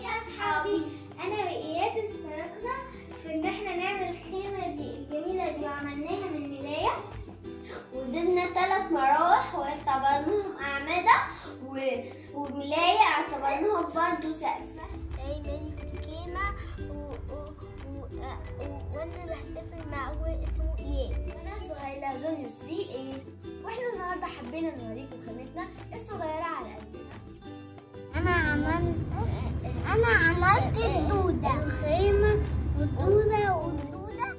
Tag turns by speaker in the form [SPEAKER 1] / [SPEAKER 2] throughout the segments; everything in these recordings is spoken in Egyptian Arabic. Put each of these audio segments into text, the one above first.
[SPEAKER 1] يا اصحابي انا واياد اشتركنا في ان احنا نعمل الخيمه دي الجميله دي وعملناها من ملايه وجبنا ثلاث مراوح واعتبرناهم اعمده و... وملايه اعتبرناهم برضه سقف
[SPEAKER 2] جاي مالي في الخيمة و... و... و... و... وانا بحتفل مع اول اسمه اياد
[SPEAKER 1] انا سهيله جونيور 3 ايه واحنا النهارده حبينا نوريكم خيمتنا الصغيره على قدنا
[SPEAKER 2] انا عملت انا عملت الدودة الخيمة والدودة والدودة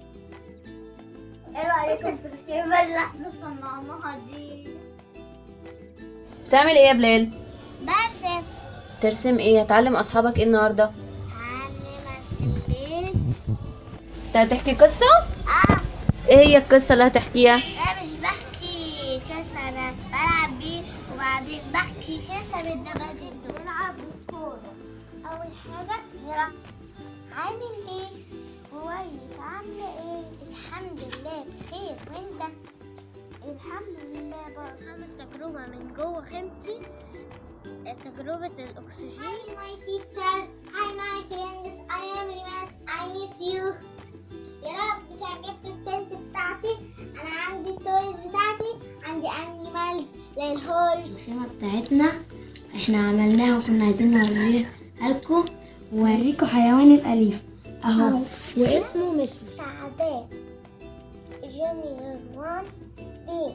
[SPEAKER 1] ايه رايكم في الخيمه اللي احنا صنعناها دي
[SPEAKER 3] بتعمل ايه يا بلال
[SPEAKER 2] برسم
[SPEAKER 3] ترسم ايه هتعلم اصحابك ايه النهارده
[SPEAKER 2] هعلم ارسم بيت
[SPEAKER 3] انت هتحكي قصه
[SPEAKER 2] اه
[SPEAKER 3] ايه هي القصه اللي هتحكيها
[SPEAKER 2] انا مش بحكي قصة انا بلعب بيه وبعدين بحكي قصة من نبات الدودة نلعب بالكورة اول حاجة نلعب عامل ايه كويس عاملة ايه الحمد لله بخير وانت الحمد لله برضه هعمل تجربة من جوه خيمتي تجربة الأكسجين Hi my teachers Hi my friends I am Rimas I miss you يا رب تعجبك التنت بتاعتي أنا عندي التويز بتاعتي عندي أنيمالز زي الهورس
[SPEAKER 4] الخيمة بتاعتنا احنا عملناها وكنا عايزين نوريها لكم ووريكم حيوان الأليف اهو واسمه مشمش
[SPEAKER 2] سعداء جونيور 1 بي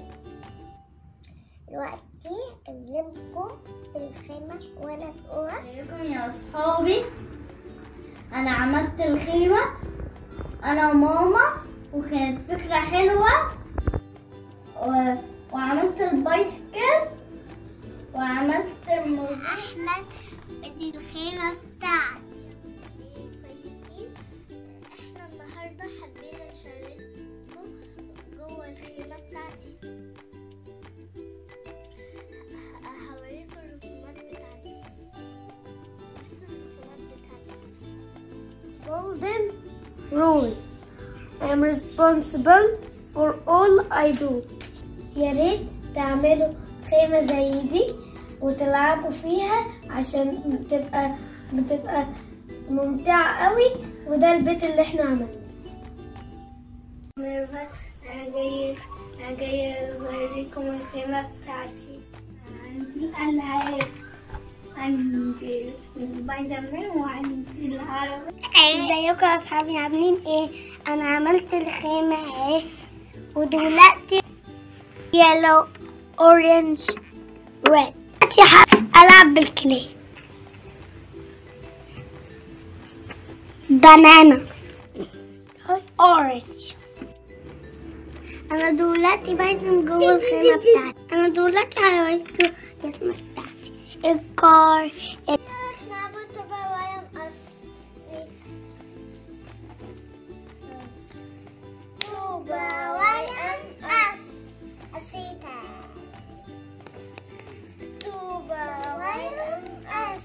[SPEAKER 2] دلوقتي أكلمكم في الخيمة وأنا جوه
[SPEAKER 1] ازيكم يا اصحابي انا عملت الخيمه انا وماما وكانت فكره حلوه و... وعملت البايسكل وعملت الموز
[SPEAKER 2] أحمد بدي الخيمة بتاعتي كويسين احنا النهاردة حبينا نشارككم جوه الخيمة بتاعتي ه- هوريكم الرسومات بتاعتي بصوا الرسومات بتاعتي
[SPEAKER 4] Golden rule I am responsible for all I do يا ريت تعملوا خيمة زي دي وتلعبوا فيها عشان بتبقى بتبقى ممتعة قوي وده البيت اللي احنا عملناه
[SPEAKER 1] انا جاي انا جاي اوريكم الخيمه بتاعتي عندي العاب عندي سبايدر مان وعندي العربي
[SPEAKER 2] ازيكم يا اصحابي عاملين ايه انا عملت الخيمه اهي ودلوقتي يلو اورنج ريد دلوقتي هلعب بالكلي بنانا اورنج انا دلوقتي برسم جوه الخيمه بتاعتي انا دلوقتي هوريكم الرسمه بتاعتي الكار Tuba wayan as asita. Tuba wayan as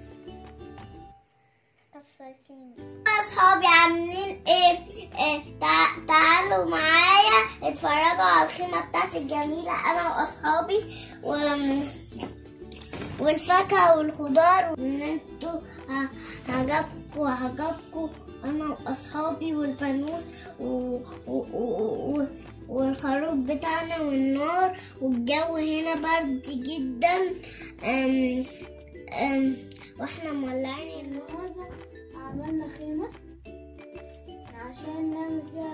[SPEAKER 2] اصحابي عاملين ايه, إيه تع- تعالوا معايا اتفرجوا على الخيمه بتاعتي الجميله انا واصحابي و... والفاكهه والخضار وان انتوا ه- عجبكوا عجبكوا انا واصحابي والفانوس و... و... و... و... والخروف بتاعنا والنار والجو هنا برد جدا أم... أم... واحنا مولعين النار
[SPEAKER 4] النهارده عملنا خيمة عشان نعمل فيها